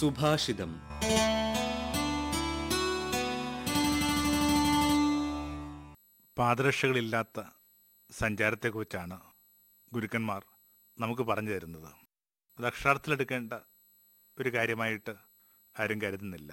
സുഭാഷിതം പാദരക്ഷകളില്ലാത്ത സഞ്ചാരത്തെക്കുറിച്ചാണ് ഗുരുക്കന്മാർ നമുക്ക് പറഞ്ഞു തരുന്നത് അത് അക്ഷരാർത്ഥത്തിലെടുക്കേണ്ട ഒരു കാര്യമായിട്ട് ആരും കരുതുന്നില്ല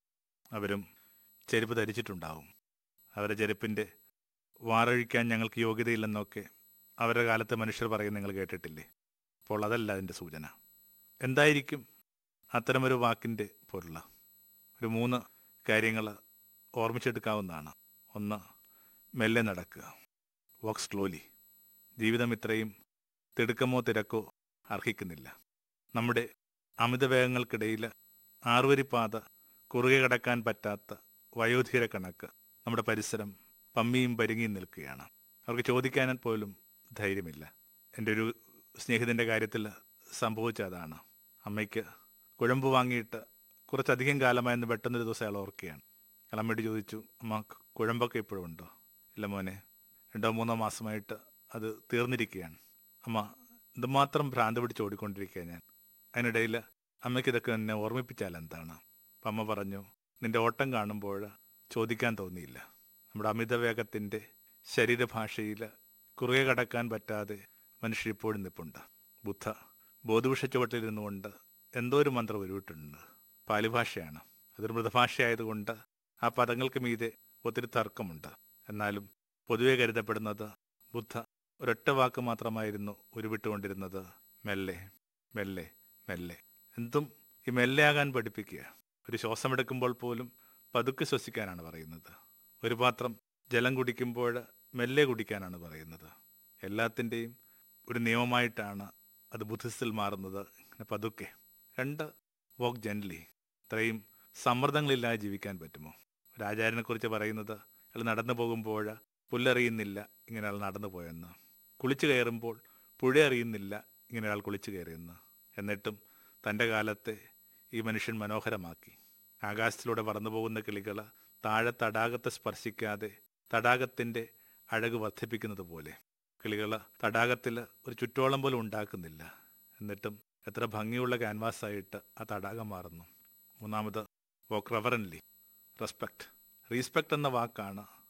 അവരും ചെരുപ്പ് ധരിച്ചിട്ടുണ്ടാവും അവരുടെ ചെരുപ്പിൻ്റെ വാറഴിക്കാൻ ഞങ്ങൾക്ക് യോഗ്യതയില്ലെന്നൊക്കെ അവരുടെ കാലത്ത് മനുഷ്യർ പറയും നിങ്ങൾ കേട്ടിട്ടില്ലേ അപ്പോൾ അതല്ല അതിൻ്റെ സൂചന എന്തായിരിക്കും അത്തരമൊരു വാക്കിൻ്റെ പൊരുള ഒരു മൂന്ന് കാര്യങ്ങൾ ഓർമ്മിച്ചെടുക്കാവുന്നതാണ് ഒന്ന് മെല്ലെ നടക്കുക വർക്ക് സ്ലോലി ജീവിതം ഇത്രയും തിടുക്കമോ തിരക്കോ അർഹിക്കുന്നില്ല നമ്മുടെ അമിതവേഗങ്ങൾക്കിടയിൽ ആറുവരിപ്പാത കുറുകെ കടക്കാൻ പറ്റാത്ത വയോധിക കണക്ക് നമ്മുടെ പരിസരം പമ്മിയും പരിങ്ങിയും നിൽക്കുകയാണ് അവർക്ക് ചോദിക്കാൻ പോലും ധൈര്യമില്ല എൻ്റെ ഒരു സ്നേഹിതൻ്റെ കാര്യത്തിൽ സംഭവിച്ച അതാണ് അമ്മയ്ക്ക് കുഴമ്പ് വാങ്ങിയിട്ട് കുറച്ചധികം കാലമായെന്ന് പെട്ടെന്നൊരു ദിവസം അയാൾ ഓർക്കുകയാണ് അയാൾ അമ്മയോട് ചോദിച്ചു അമ്മ കുഴമ്പൊക്കെ ഇപ്പോഴും ഉണ്ടോ ഇല്ല മോനെ രണ്ടോ മൂന്നോ മാസമായിട്ട് അത് തീർന്നിരിക്കുകയാണ് അമ്മ എന്തുമാത്രം ഭ്രാന്ത് പിടിച്ച് ഓടിക്കൊണ്ടിരിക്കുക ഞാൻ അതിനിടയിൽ അമ്മയ്ക്ക് ഇതൊക്കെ എന്നെ ഓർമ്മിപ്പിച്ചാൽ എന്താണ് അപ്പം അമ്മ പറഞ്ഞു നിന്റെ ഓട്ടം കാണുമ്പോൾ ചോദിക്കാൻ തോന്നിയില്ല നമ്മുടെ അമിതവേഗത്തിൻ്റെ ശരീരഭാഷയിൽ കുറുകെ കടക്കാൻ പറ്റാതെ മനുഷ്യർ ഇപ്പോഴും നിൽപ്പുണ്ട് ബുദ്ധ ബോധവിഷ ചുവട്ടിലിരുന്നുകൊണ്ട് എന്തോ ഒരു മന്ത്രം ഉരുവിട്ടുണ്ട് പാലിഭാഷയാണ് അതൊരു മൃതഭാഷയായതുകൊണ്ട് ആ പദങ്ങൾക്ക് മീതെ ഒത്തിരി തർക്കമുണ്ട് എന്നാലും പൊതുവെ കരുതപ്പെടുന്നത് ബുദ്ധ ഒരൊറ്റ വാക്ക് മാത്രമായിരുന്നു ഉരുവിട്ടുകൊണ്ടിരുന്നത് മെല്ലെ മെല്ലെ മെല്ലെ എന്തും ഈ മെല്ലെയാകാൻ പഠിപ്പിക്കുക ഒരു ശ്വാസമെടുക്കുമ്പോൾ പോലും പതുക്കെ ശ്വസിക്കാനാണ് പറയുന്നത് ഒരു പാത്രം ജലം കുടിക്കുമ്പോൾ മെല്ലെ കുടിക്കാനാണ് പറയുന്നത് എല്ലാത്തിൻ്റെയും ഒരു നിയമമായിട്ടാണ് അത് ബുദ്ധിസ്റ്റിൽ മാറുന്നത് ഇങ്ങനെ പതുക്കെ രണ്ട് വോക്ക് ജെൻലി ഇത്രയും സമ്മർദ്ദങ്ങളില്ലാതെ ജീവിക്കാൻ പറ്റുമോ ഒരു ആചാര്യനെ കുറിച്ച് പറയുന്നത് അയാൾ നടന്നു പോകുമ്പോൾ പുല്ലറിയുന്നില്ല ഇങ്ങനെ അയാൾ നടന്നു പോയെന്ന് കുളിച്ചു കയറുമ്പോൾ പുഴ അറിയുന്നില്ല ഇങ്ങനെ അയാൾ കുളിച്ചു കയറിയെന്ന് എന്നിട്ടും തൻ്റെ കാലത്തെ ഈ മനുഷ്യൻ മനോഹരമാക്കി ആകാശത്തിലൂടെ പറന്നു പോകുന്ന കിളികൾ താഴെ തടാകത്തെ സ്പർശിക്കാതെ തടാകത്തിൻ്റെ അഴക് വർദ്ധിപ്പിക്കുന്നത് പോലെ കിളികൾ തടാകത്തിൽ ഒരു ചുറ്റോളം പോലും ഉണ്ടാക്കുന്നില്ല എന്നിട്ടും എത്ര ഭംഗിയുള്ള ക്യാൻവാസായിട്ട് ആ തടാകം മാറുന്നു മൂന്നാമത് വോക്ക് റെവറൻലി റെസ്പെക്ട് റീസ്പെക്ട് എന്ന വാക്കാണ്